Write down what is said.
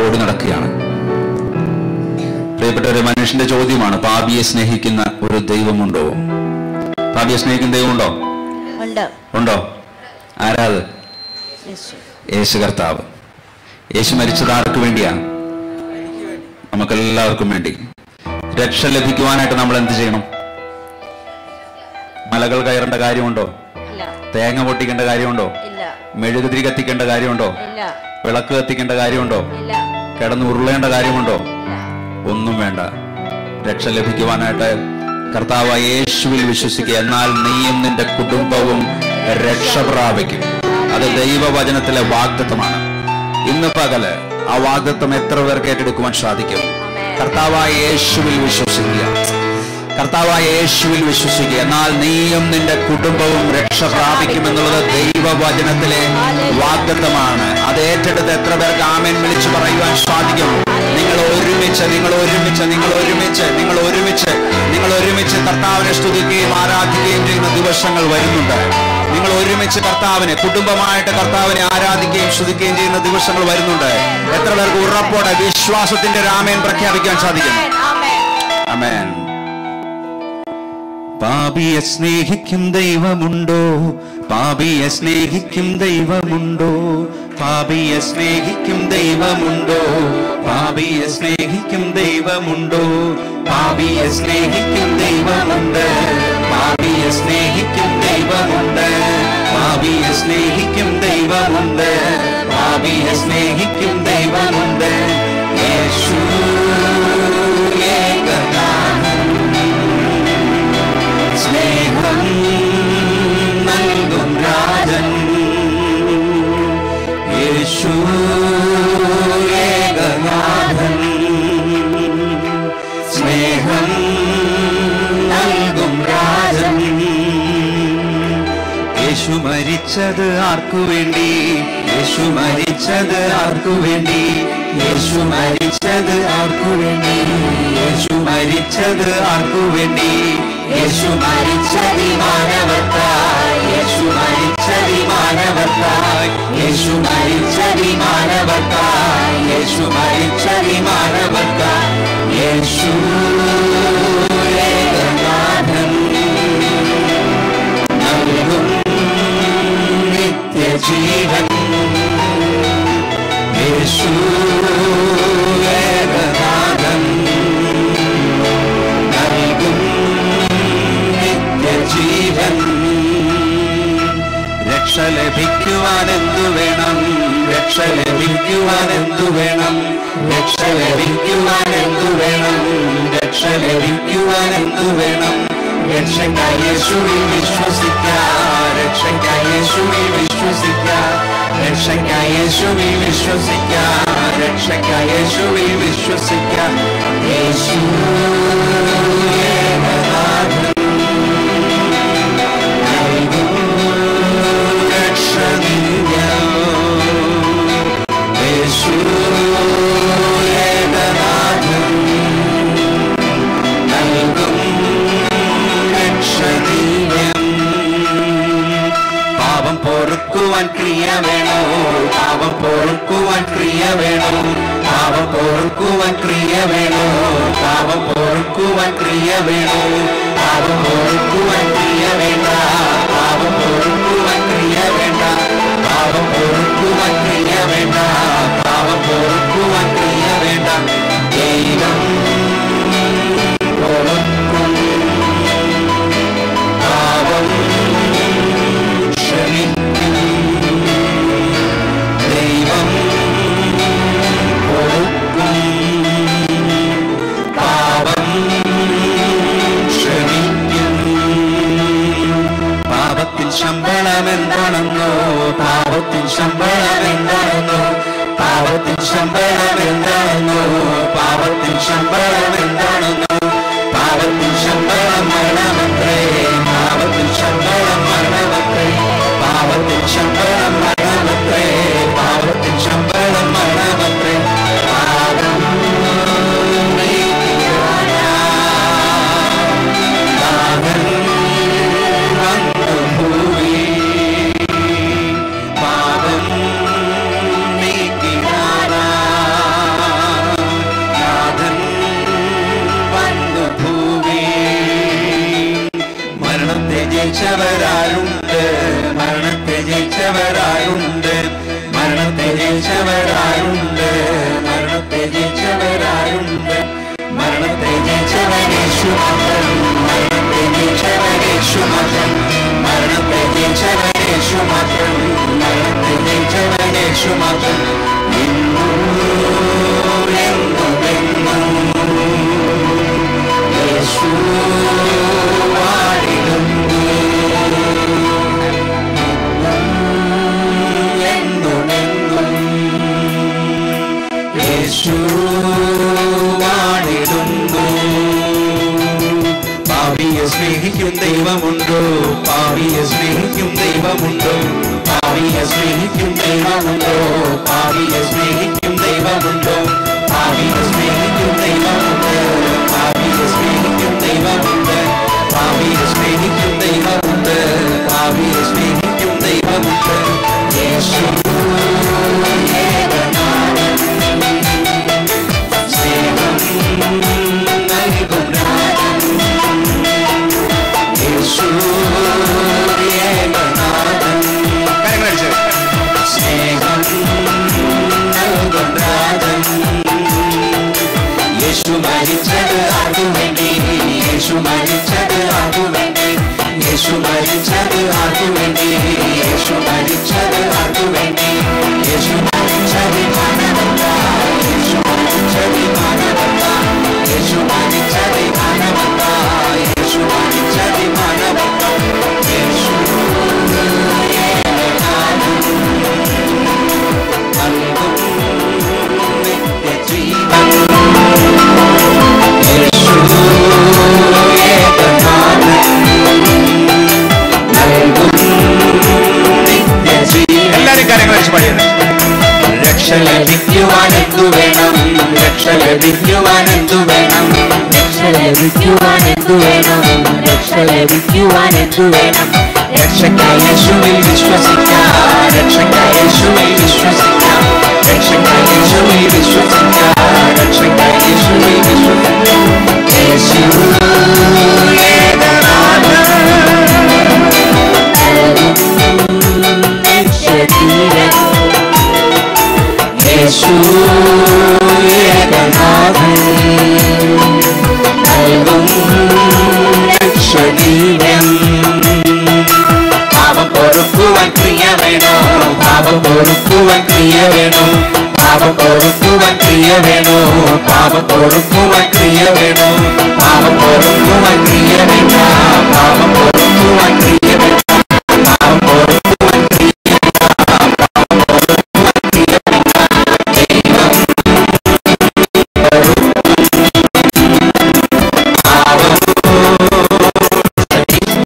ഓടി നടക്കുകയാണ് പ്രിയപ്പെട്ട ഒരു മനുഷ്യന്റെ ചോദ്യമാണ് പാപിയെ സ്നേഹിക്കുന്ന ഒരു ദൈവമുണ്ടോ പാപിയെ സ്നേഹിക്കുന്ന ദൈവമുണ്ടോ ഉണ്ട് ഉണ്ടോ ആരാത് യേശു യേശു കർത്താവ് യേശു മരിച്ചത് ആർക്ക് വേണ്ടിയാ നമുക്കെല്ലാവർക്കും വേണ്ടി രക്ഷ ലഭിക്കുവാനായിട്ട് നമ്മൾ എന്ത് ചെയ്യണം മലകൾ കയറേണ്ട കാര്യമുണ്ടോ ഇല്ല തേങ്ങ പൊട്ടിക്കേണ്ട കാര്യമുണ്ടോ ഇല്ല മെഴുകുതിരി കത്തിക്കേണ്ട കാര്യമുണ്ടോ ഇല്ല വിളക്ക് കത്തിക്കേണ്ട കാര്യമുണ്ടോ ഇല്ല കിടന്ന് ഉരുളേണ്ട കാര്യമുണ്ടോ ഇല്ല ഒന്നും വേണ്ട രക്ഷ ലഭിക്കുവാനായിട്ട് കർത്താവ് യേശുവിൽ വിശ്വസിക്കുക എന്നാൽ നീയും നിന്റെ കുടുംബവും രക്ഷ പ്രാപിക്കും അത് ദൈവവചനത്തിലെ വാഗ്ദത്വമാണ് ഇന്ന് പകല് ആ വാഗ്ദത്വം എത്ര പേർക്ക് ഏറ്റെടുക്കുവാൻ സാധിക്കും കർത്താവായ യേശുവിൽ വിശ്വസിക്കുക കർത്താവായ യേശുവിൽ വിശ്വസിക്കുക എന്നാൽ നീയും നിന്റെ കുടുംബവും രക്ഷ പ്രാപിക്കുമെന്നുള്ളത് ദൈവവചനത്തിലെ വാഗ്ദത്തമാണ് അത് ഏറ്റെടുത്ത് എത്ര പേർക്ക് ആമേൻ വിളിച്ചു പറയുവാൻ സാധിക്കും നിങ്ങൾ ഒരുമിച്ച് നിങ്ങൾ ഒരുമിച്ച് നിങ്ങൾ ഒരുമിച്ച് നിങ്ങൾ ഒരുമിച്ച് നിങ്ങൾ ഒരുമിച്ച് കർത്താവിനെ സ്തുതിക്കുകയും ആരാധിക്കുകയും ചെയ്യുന്ന ദിവസങ്ങൾ വരുന്നുണ്ട് നിങ്ങൾ ഒരുമിച്ച് കർത്താവിനെ കുടുംബമായിട്ട് കർത്താവിനെ ആരാധിക്കുകയും സ്തുതിക്കുകയും ചെയ്യുന്ന ദിവസങ്ങൾ വരുന്നുണ്ട് എത്ര പേർക്ക് ഉറപ്പോടെ വിശ്വാസത്തിന്റെ രാമേൻ പ്രഖ്യാപിക്കാൻ സാധിക്കും അമേൻ പാപിയെ സ്നേഹിക്കും ദൈവമുണ്ടോ പാപിയെ സ്നേഹിക്കും ദൈവമുണ്ടോ പാപിയെ സ്നേഹിക്കും ദൈവമുണ്ടോ പാപിയെ സ്നേഹിക്കും ദൈവമുണ്ടോ പാപിയെ സ്നേഹിക്കും ദൈവമുണ്ട് പാപിയെ സ്നേഹിക്കും ദൈവമുണ്ട് പാപിയെ സ്നേഹിക്കും ദൈവമുണ്ട് പാപിയെ സ്നേഹിക്കും ദൈവമുണ്ട് യേശു ഏകനാഥൻ സ്നേഹം നൽകും രാജൻ യേശു ഏകനാഥൻ സ്നേഹം നൽകും രാജൻ യേശു മരിച്ചത് ആർക്കു വേണ്ടി യേശു മരിച്ചത് ആർക്കു വേണ്ടി യേശു മരിച്ചത് ആർക്കു വേണ്ടി യേശു മരിച്ചത് ആർക്കു വേണ്ടി യേശു മരിച്ചതി മാനവത്തായി യേശു മരിച്ചതി മാനവത്തായി യേശു മരിച്ചതി മാനവത്തായി യേശു മരിച്ചതി മാനവത്തായി യേശു ഏകനാഥൻ നൽകും നിത്യജീവൻ യേശു ഏകനാഥൻ നൽകും നിത്യജീവൻ രക്ഷ ലഭിക്കുവാൻ എന്തു വേണം രക്ഷ ലഭിക്കുവാൻ എന്തു വേണം രക്ഷ ലഭിക്കുവാൻ എന്തു വേണം രക്ഷ ലഭിക്കുവാൻ എന്തു വേണം രക്ഷയ്ക്കായി യേശുവിൽ വിശ്വസിക്കാം രക്ഷയ്ക്കായി യേശുവിൽ വിശ്വസിക്കാം രക്ഷയ്ക്കായി യേശുവിൽ വിശ്വസിക്കാം രക്ഷയ്ക്കായി യേശുവിൽ വിശ്വസിക്കാം യേശു ഏകനാഥൻ നൽകും രക്ഷനിത്യം. യേശു ഏകനാഥൻ നൽകും രക്ഷനീയം. പാപം പൊറുക്കുവാൻ ക്രിയ വേണോ പാപം പൊറുക്കുവാൻ ക്രിയ വേണോ പാപം പൊറുക്കുവാൻ ക്രിയ വേണോ പാപം പൊറുക്കുവാൻ ക്രിയ വേണോ പാപം പൊറുക്കുവാൻ ക്രിയ വേണ്ട പാപം പൊറുക്കുവാൻ ക്രിയ വേണ്ട പാപം പൊറുക്കുവാൻ ക്രിയ വേണ്ട പാപം പൊറുക്കുവാൻ ക്രിയ വേണ്ട ദൈവം പൊറുക്കും പാപം ക്ഷമിക്കും ദൈവം പൊറുക്കും പാപം ക്ഷമിക്കും പാപത്തിൻ ശമ്പളം എന്താണെന്നോ പാപത്തിൻ ശമ്പളം എന്താണെന്നോ പാപത്തിൻ ശമ്പളം എന്താണെന്നോ പാപത്തിൻ ശമ്പളം എന്താണെന്നോ പാപത്തിൻ ശമ്പളം മരണമത്രേ പാപത്തിൻ ശമ്പളം മരണമത്രേ പാപത്തിൻ ശമ്പളം മരണമത്രേ പാപത്തിൻ ശമ്പളം മരണമത്രേ പാപം നാഥൻ വന്നു ഭൂമി പാപം നീക്കിനാനാ ജയിച്ചവരാരുണ്ട് മരണത്തെ ജയിച്ചവരാരുണ്ട് മരണത്തെ ജയിച്ചവരാരുണ്ട് മരണത്തെ ജയിച്ചവരാരുണ്ട് മരണത്തെ ജയിച്ചവനേശു മാത്രം മരണത്തെ ജയിച്ചവനേശു മാത്രം മരണത്തെ ജയിച്ചവനേശു മാത്രം മരണത്തെ ജയിച്ചവനേശു മാത്രം ഇന്നും എന്നും എന്നും യേശു വാഴിടുന്നു എന്നുമെന്നും യേശു വാണിടുന്നു പാപിയെ സ്നേഹിക്കും ദൈവമുണ്ടോ പാപിയെ സ്നേഹിക്കും ദൈവമുണ്ടോ പാപിയെ സ്നേഹിക്കും ദൈവമുണ്ടോ പാപിയെ സ്നേഹിക്കും ദൈവമുണ്ടോ പാപിയെ സ്നേഹിക്കും ദൈവമുണ്ട് പാപിയെ സ്നേഹിക്കും ദൈവമുണ്ട് പാപിയെ സ്നേഹിക്കും ദൈവമുണ്ട് പാപിയെ സ്നേഹിക്കും ദൈവമുണ്ട് യേശു ഏകനാഥൻ. സ്നേഹം നൽകും നാഥൻ. യേശു ഏകനാഥൻ. സ്നേഹം നൽകും നാഥൻ. യേശു മരിച്ചത് ആർക്കു വേണ്ടി യേശു മരിച്ചത് ആർക്കു വേണ്ടി യേശു മരിച്ചത് ആർക്കു വേണ്ടി യേശു മരിച്ചത് ആർക്കു വേണ്ടി യേശു മരിച്ചത് മാനവല്ല യേശു മരിച്ചത് മാനവല്ല യേശു മരിച്ചത് മാനവല്ല യേശു മരിച്ചത് മാനവല്ല യേശു നൽകും നിത്യജീവൻ യേശു ഏകനാഥൻ നൽകും നിത്യജീവൻ എല്ലാരും കാര്യങ്ങൾ വെച്ച് പാടിയത് രക്ഷ ലഭിക്കുവാൻ എന്തു വേണം രക്ഷ ലഭിക്കുവാൻ എന്തു വേണം രക്ഷ ലഭിക്കുവാൻ എന്തു വേണം രക്ഷ ലഭിക്കുവാൻ എന്തു വേണം രക്ഷയ്ക്കായി യേശുവിൽ വിശ്വസിക്കാം രക്ഷയ്ക്കായി യേശുവിൽ വിശ്വസിക്കാം രക്ഷയ്ക്കായി യേശുവിൽ വിശ്വസിക്കാം രക്ഷയ്ക്കായി യേശുവിൽ വിശ്വസിക്കാം യേശു ഏകനാഥൻ നിത്യജീവൻ യേശു ഏകനാഥൻ നൽകും രക്ഷണീയം പാപം പൊറുക്കുവാൻ ക്രിയ വേണോ പാപം പൊറുക്കുവാൻ ക്രിയ വേണോ പാപം പൊറുക്കുവാൻ ക്രിയ വേണോ പാപം പൊറുക്കുവാൻ ക്രിയ വേണോ പാപം പൊറുക്കുവാൻ